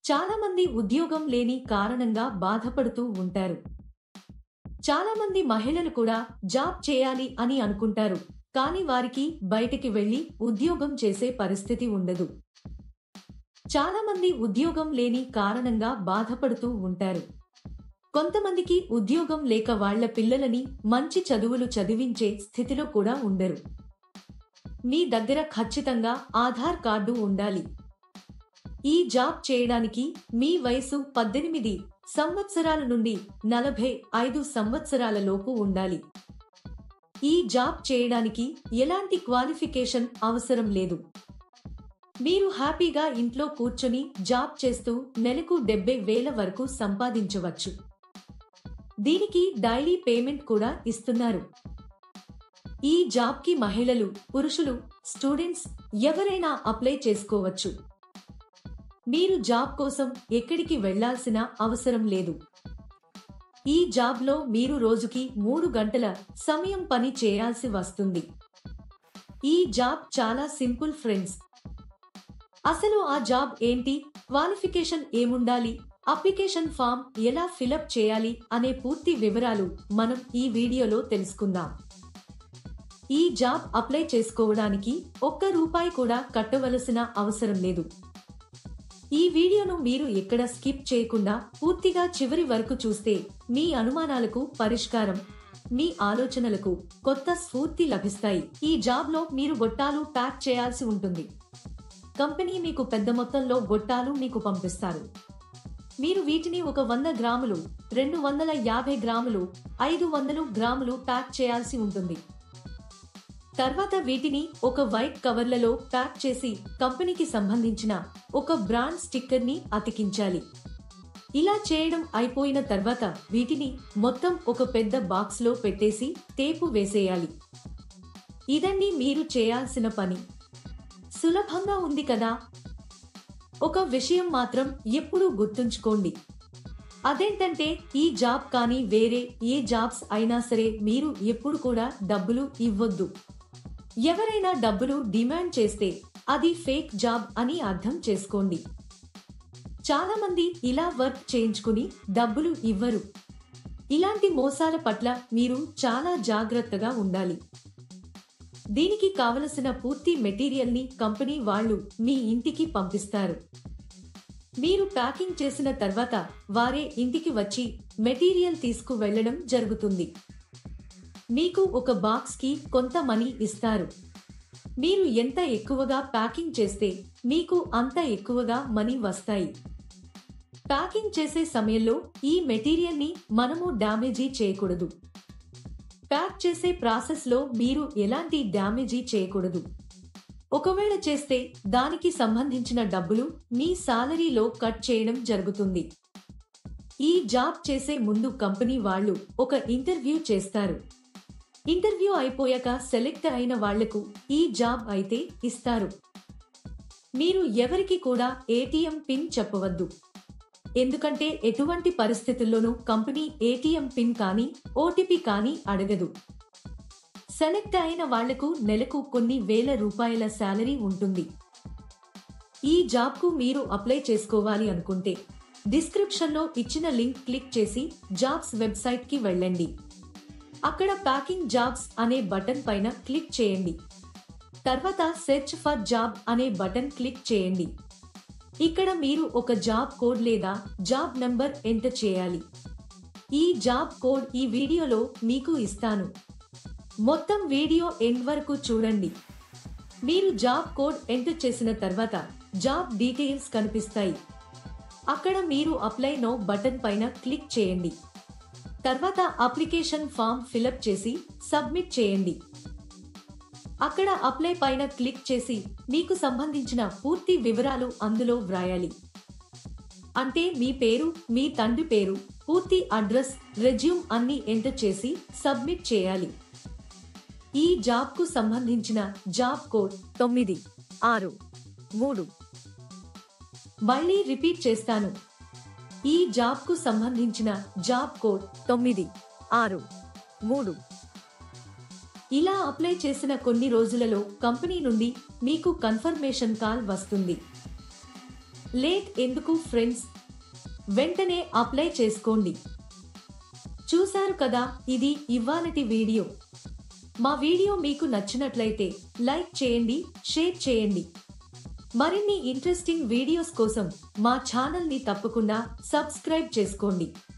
చాలా మంది ఉద్యోగం లేని కారణంగా బాధపడుతూ ఉంటారు చాలా మంది మహిళలు కూడా జాబ్ చేయాలి అని అనుకుంటారు కానీ వారికి బయటికి వెళ్లి ఉద్యోగం చేసే పరిస్థితి ఉండదు చాలా మంది ఉద్యోగం లేని కారణంగా బాధపడుతూ ఉంటారు కొంతమందికి ఉద్యోగం లేక వాళ్ళ పిల్లలని మంచి చదువులు చదివించే స్థితిలో కూడా ఉండరు మీ దగ్గర ఖచ్చితంగా ఆధార్ కార్డు ఉండాలి ఈ జాబ్ చేయడానికి మీ వయసు పద్దెనిమిది సంవత్సరాల నుండి నలభై ఐదు సంవత్సరాల లోపు ఉండాలి ఈ జాబ్ చేయడానికి ఎలాంటి క్వాలిఫికేషన్ అవసరం లేదు మీరు హ్యాపీగా ఇంట్లో కూర్చొని జాబ్ చేస్తూ నెలకు డెబ్బై వేల వరకు సంపాదించవచ్చు దీనికి డైలీ పేమెంట్ కూడా ఇస్తున్నారు ఈ జాబ్ కి మహిళలు పురుషులు స్టూడెంట్స్ ఎవరైనా అప్లై చేసుకోవచ్చు మీరు జాబ్ కోసం ఎక్కడికి వెళ్లాల్సిన అవసరం లేదు ఈ జాబ్ లో మీరు రోజుకి మూడు గంటల సమయం పని చేయాల్సి వస్తుంది ఈ జాబ్ చాలా సింపుల్ ఫ్రెండ్స్ అసలు ఆ జాబ్ ఏంటి క్వాలిఫికేషన్ ఏముండాలి అప్లికేషన్ ఫామ్ ఎలా ఫిలప్ చేయాలి అనే పూర్తి వివరాలు మనం ఈ వీడియోలో తెలుసుకుందాం ఈ జాబ్ అప్లై చేసుకోవడానికి ఒక్క రూపాయి కూడా కట్టవలసిన అవసరం లేదు ఈ వీడియోను మీరు ఎక్కడ స్కిప్ చేయకుండా పూర్తిగా చివరి వరకు చూస్తే మీ అనుమానాలకు పరిష్కారం మీ ఆలోచనలకు కొత్త స్ఫూర్తి లభిస్తాయి ఈ జాబ్ లో మీరు గొట్టాలు ప్యాక్ చేయాల్సి ఉంటుంది కంపెనీ మీకు పెద్ద మొత్తంలో గొట్టాలు మీకు పంపిస్తారు మీరు వీటిని ఒక వంద గ్రాములు రెండు వందల యాభై గ్రాములు ఐదు వందలు గ్రాములు ప్యాక్ చేయాల్సి ఉంటుంది తర్వాత వీటిని ఒక వైట్ కవర్లలో ప్యాక్ చేసి కంపెనీకి సంబంధించిన ఒక బ్రాండ్ స్టిక్కర్ ని అతికించాలి ఇలా చేయడం అయిపోయిన తర్వాత వీటిని మొత్తం ఒక పెద్ద బాక్స్ లో పెట్టేసి టేపు వేసేయాలి ఇదండి మీరు చేయాల్సిన పని సులభంగా ఉంది కదా ఒక విషయం మాత్రం ఎప్పుడూ గుర్తుంచుకోండి అదేంటంటే ఈ జాబ్ కానీ వేరే ఏ జాబ్స్ అయినా సరే మీరు ఎప్పుడు కూడా డబ్బులు ఇవ్వొద్దు ఎవరైనా డబ్బులు డిమాండ్ చేస్తే అది ఫేక్ జాబ్ అని అర్థం చేసుకోండి చాలా మంది ఇలా వర్క్ చేయించుకుని డబ్బులు ఇవ్వరు ఇలాంటి మోసాల పట్ల మీరు చాలా జాగ్రత్తగా ఉండాలి దీనికి కావలసిన పూర్తి మెటీరియల్ ని కంపెనీ వాళ్ళు మీ ఇంటికి పంపిస్తారు మీరు ప్యాకింగ్ చేసిన తర్వాత వారే ఇంటికి వచ్చి మెటీరియల్ తీసుకు వెళ్లడం జరుగుతుంది మీకు ఒక బాక్స్ కి కొంత మనీ ఇస్తారు మీరు ఎంత ఎక్కువగా ప్యాకింగ్ చేస్తే మీకు అంత ఎక్కువగా మనీ వస్తాయి ప్యాకింగ్ చేసే సమయంలో ఈ మెటీరియల్ ని మనము డ్యామేజీ చేయకూడదు ప్యాక్ చేసే ప్రాసెస్ లో మీరు ఎలాంటి డ్యామేజీ చేయకూడదు ఒకవేళ చేస్తే దానికి సంబంధించిన డబ్బులు మీ సాలరీలో కట్ చేయడం జరుగుతుంది ఈ జాబ్ చేసే ముందు కంపెనీ వాళ్ళు ఒక ఇంటర్వ్యూ చేస్తారు ఇంటర్వ్యూ అయిపోయాక సెలెక్ట్ అయిన వాళ్లకు ఈ జాబ్ అయితే ఇస్తారు మీరు ఎవరికి కూడా ఏటీఎం పిన్ చెప్పవద్దు ఎందుకంటే ఎటువంటి పరిస్థితుల్లోనూ కంపెనీ ఏటీఎం పిన్ కానీ ఓటీపీ కానీ అడగదు సెలెక్ట్ అయిన వాళ్లకు నెలకు కొన్ని వేల రూపాయల శాలరీ ఉంటుంది ఈ జాబ్కు మీరు అప్లై చేసుకోవాలి అనుకుంటే డిస్క్రిప్షన్లో ఇచ్చిన లింక్ క్లిక్ చేసి జాబ్స్ వెబ్సైట్కి వెళ్ళండి అక్కడ ప్యాకింగ్ జాబ్స్ అనే బటన్ పైన క్లిక్ చేయండి తర్వాత సెర్చ్ ఫర్ జాబ్ అనే బటన్ క్లిక్ చేయండి ఇక్కడ మీరు ఒక జాబ్ కోడ్ లేదా జాబ్ నంబర్ ఎంటర్ చేయాలి ఈ జాబ్ కోడ్ ఈ వీడియోలో మీకు ఇస్తాను మొత్తం వీడియో ఎండ్ వరకు చూడండి మీరు జాబ్ కోడ్ ఎంటర్ చేసిన తర్వాత జాబ్ డీటెయిల్స్ కనిపిస్తాయి అక్కడ మీరు అప్లై నో బటన్ పైన క్లిక్ చేయండి తర్వాత అప్లికేషన్ ఫామ్ ఫిలప్ చేసి సబ్మిట్ చేయండి అక్కడ అప్లై పైన క్లిక్ చేసి మీకు సంబంధించిన పూర్తి వివరాలు అందులో వ్రాయాలి అంటే మీ పేరు మీ తండ్రి పేరు పూర్తి అడ్రస్ రెజ్యూమ్ అన్ని ఎంటర్ చేసి సబ్మిట్ చేయాలి ఈ జాబ్ కు సంబంధించిన జాబ్ కోడ్ తొమ్మిది ఆరు మూడు మళ్ళీ రిపీట్ చేస్తాను ఈ జాబ్ కు సంబంధించిన జాబ్ కోడ్ తొమ్మిది ఆరు మూడు ఇలా అప్లై చేసిన కొన్ని రోజులలో కంపెనీ నుండి మీకు కన్ఫర్మేషన్ కాల్ వస్తుంది లేట్ ఎందుకు ఫ్రెండ్స్ వెంటనే అప్లై చేసుకోండి చూశారు కదా ఇది ఇవాళటి వీడియో మా వీడియో మీకు నచ్చినట్లయితే లైక్ చేయండి షేర్ చేయండి మరిన్ని ఇంట్రెస్టింగ్ వీడియోస్ కోసం మా ఛానల్ని తప్పకుండా సబ్స్క్రైబ్ చేసుకోండి